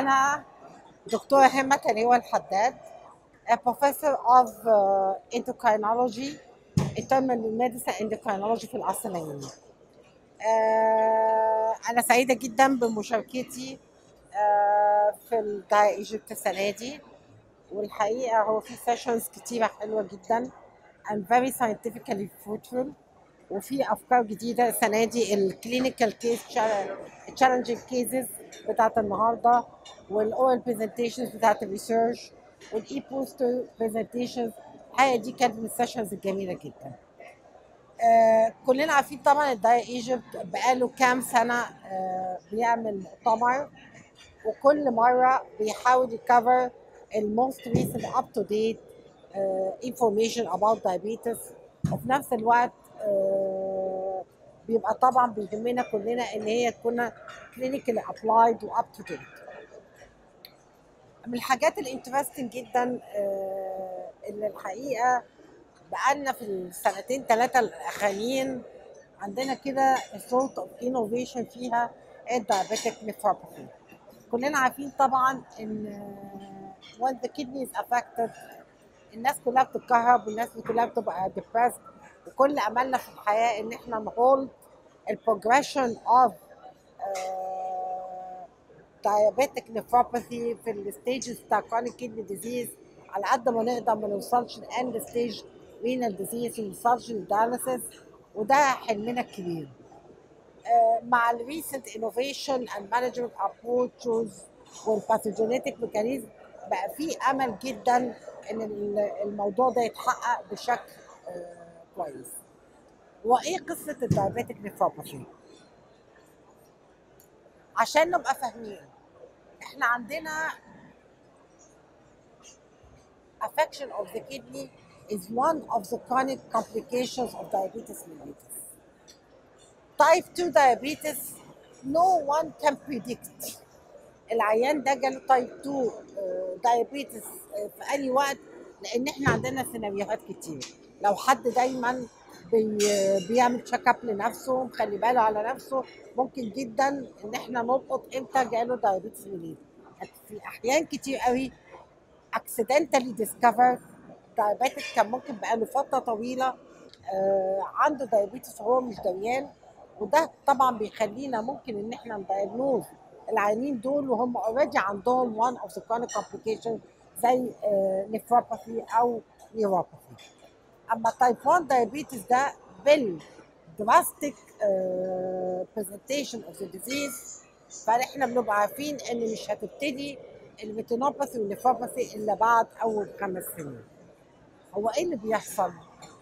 أنا دكتورة همة تليوة الحداد a professor of uh, endocrinology internal medicine endocrinology في العصر العيني آه، أنا سعيدة جدا بمشاركتي آه، في الداي ايجيبت السنة دي والحقيقة هو في سيشنز كتيرة حلوة جدا and very scientifically fruitful وفي أفكار جديدة السنة دي الكلينيكال كيس تشالنجينج كيسز بتاعت النهاردة والأورال برزنتيشنز بتاعت الريسيرش والإي بوستر برزنتيشنز الحقيقة دي كانت من السيشنز الجميلة جدا آه، كلنا عارفين طبعا الداي ايجيبت بقاله كام سنة آه، بيعمل مؤتمر وكل مرة بيحاول يكفر الموست ريسنت اب تو ديت information about diabetes وفي نفس الوقت آه، بيبقى طبعا بيهمنا كلنا ان هي تكون clinically applied و up to date من الحاجات الانترستنج جدا آه، اللي الحقيقه بقالنا في السنتين ثلاثه الاخرانيين عندنا كده sort of innovation فيها الدايابيتك نيفروباثي كلنا عارفين طبعا ان آه، when the kidney is affected الناس كلها بتتكهرب والناس كلها بتبقى depressed وكل املنا في الحياه ان احنا نهولد البروجريشن اوف diabetic nephropathy في الستيجز بتاع chronic kidney disease على قد ما نقدر ما نوصلش لاند ستيج renal disease وما نوصلش للدياليسيس وده حلمنا الكبير. آه، مع الريسنت انوفيشن اند مانجمنت ابروتشز والباثوجينيتك ميكانيزم بقى في امل جدا ان ال- الموضوع ده يتحقق بشكل آه، كويس. وايه قصه الدايابيتك نيفروباثي؟ عشان نبقى فاهمين احنا عندنا affection of the kidney is one of the chronic complications of diabetes mellitus. Type 2 diabetes no one can predict العيان ده جاله تايب 2 دايابيتس في اي وقت لان احنا عندنا سيناريوهات كتير لو حد دايما بي بيعمل تشيك اب لنفسه مخلي باله على نفسه ممكن جدا ان احنا نلقط امتى جاله دايابيتس منين في احيان كتير قوي accidentally discovered diabetic كان ممكن بقاله فتره طويله آه، عنده دايابيتس وهو مش دريان وده طبعا بيخلينا ممكن ان احنا ندايجنوز العيانين دول وهم اوريدي عندهم one of the chronic complications زي نيفروباثي او نيوروباثي اما تايب 1 diabetes ده بال drastic uh, presentation of the disease فاحنا بنبقى عارفين ان مش هتبتدي الريتينوباثي والنيفروباثي الا بعد اول خمس سنين هو ايه اللي بيحصل؟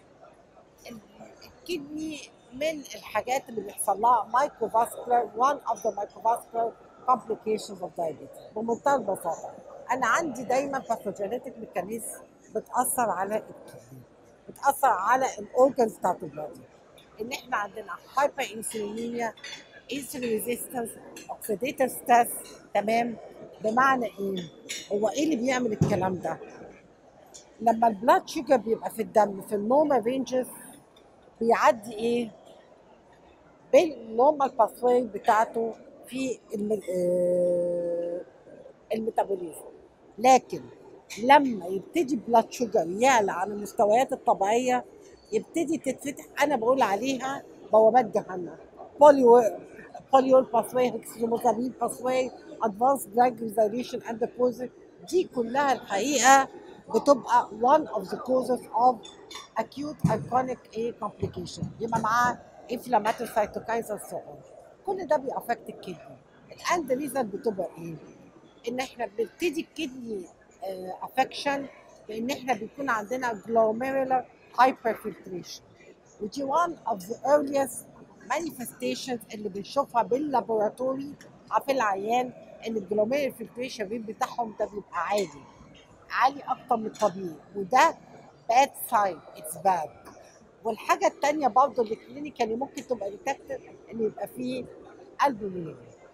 الكدني من الحاجات اللي بيحصل لها مايكروفاسكولار one of the microvascular complications of diabetes بمنتهى البساطة أنا عندي دايما باثوجينيتك ميكانيزم بتأثر على الكدني بتأثر على الأورجنز بتاعت البادي إن إحنا عندنا هايبر انسولينيميا انسولين ريزيستنس اوكسيديتيف ستريس تمام بمعنى إيه؟ هو إيه اللي بيعمل الكلام ده؟ لما البلاد شوجر بيبقى في الدم في النورمال رينجز بيعدي ايه بالنورمال باثواي بتاعته في الم- آه، الميتابوليزم لكن لما يبتدي بلاد شوجر يعلى عن المستويات الطبيعيه يبتدي تتفتح انا بقول عليها بوابات جهنم بوليو بوليول باثواي هكسلوموزابين باثواي ادفانس دراج ريزوليوشن اند دي كلها الحقيقه بتبقى one of the causes of acute and chronic A complication يبقى معاه inflammatory cytokines and so on كل ده بيأفكت الكدني الاند ريزن بتبقى ايه؟ ان احنا بنبتدي الكدني افكشن بان احنا بيكون عندنا glomerular hyperfiltration ودي one of the earliest manifestations اللي بنشوفها باللابوراتوري في العيان ان الجلوميرال فلتريشن ريت بتاعهم ده بيبقى عالي عالي اكتر من الطبيعي وده باد ساين اتس باد والحاجه الثانيه برضه اللي كلينيكالي ممكن تبقى ديتكتد ان يبقى فيه البومينيا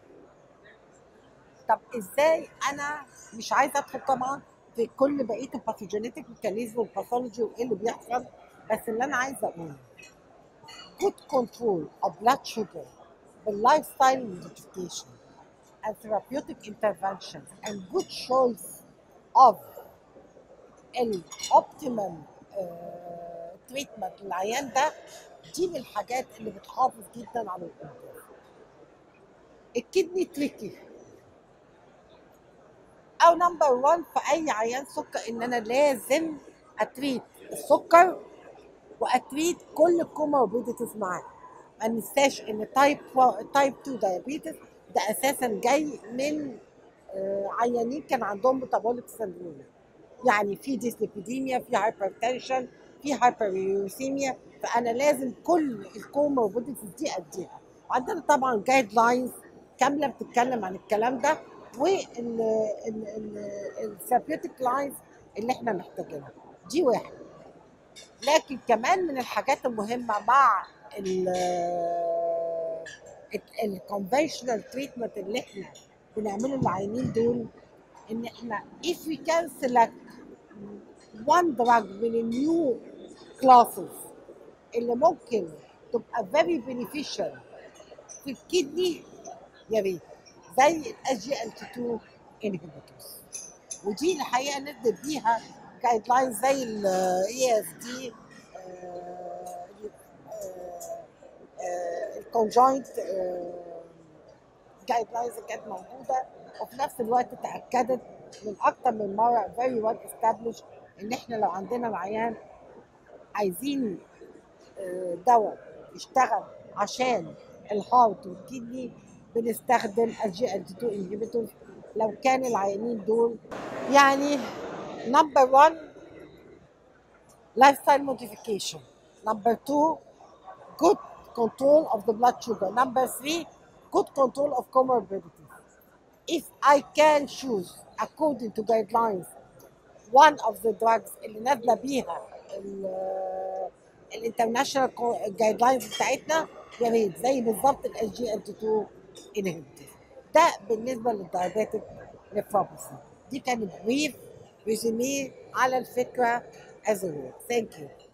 طب ازاي انا مش عايزه ادخل طبعا في كل بقيه الباثوجينيتك ميكانيزم والباثولوجي وايه اللي بيحصل بس اللي انا عايزه اقوله good control of blood sugar باللايف ستايل modification and therapeutic interventions and good choice of الاوبتيمال تريتمنت للعيان ده دي من الحاجات اللي بتحافظ جدا على الانجاز الكدني تريكي او نمبر 1 في اي عيان سكر ان انا لازم اتريت السكر واتريت كل الكوموربيديتيز معاه ما ننساش ان تايب تايب 2 دايابيتس ده اساسا جاي من آه، عيانين كان عندهم ميتابوليك سندروم يعني في ديسليبيديميا في هايبرتنشن في هايبريوسيميا فانا لازم كل الكوموربيديتيز دي اديها وعندنا طبعا جايد لاينز كامله بتتكلم عن الكلام ده والثيرابيوتيك لاينز اللي احنا محتاجينها دي واحد لكن كمان من الحاجات المهمه مع الكونفشنال تريتمنت اللي احنا بنعمله للعيانين دول ان احنا if we can select one drug من النيو كلاسز اللي ممكن تبقى very beneficial في الكدني يا ريت زي الاس جي ال 2 inhibitors ودي الحقيقه نقدر بيها جايد لاينز زي الاي اس دي الكونجوينت جايد لاينز كانت موجوده وفي نفس الوقت تاكدت من اكتر من مره فيري ويل established ان احنا لو عندنا العيان عايزين آه، دواء يشتغل عشان الهارت والكدني بنستخدم الجي ال 2 انهبيتور لو كان العيانين دول يعني نمبر 1 lifestyle modification number 2 good control of the blood sugar number 3 good control of comorbidities if I can choose according to guidelines one of the drugs اللي نازله بيها الانترناشونال جايد لاينز بتاعتنا يا ريت زي بالظبط الاس جي ال 2 انهبيتور ده بالنسبه للدايابيتك نيفروباثي دي كانت بريف ريزوميه على الفكره از ثانك يو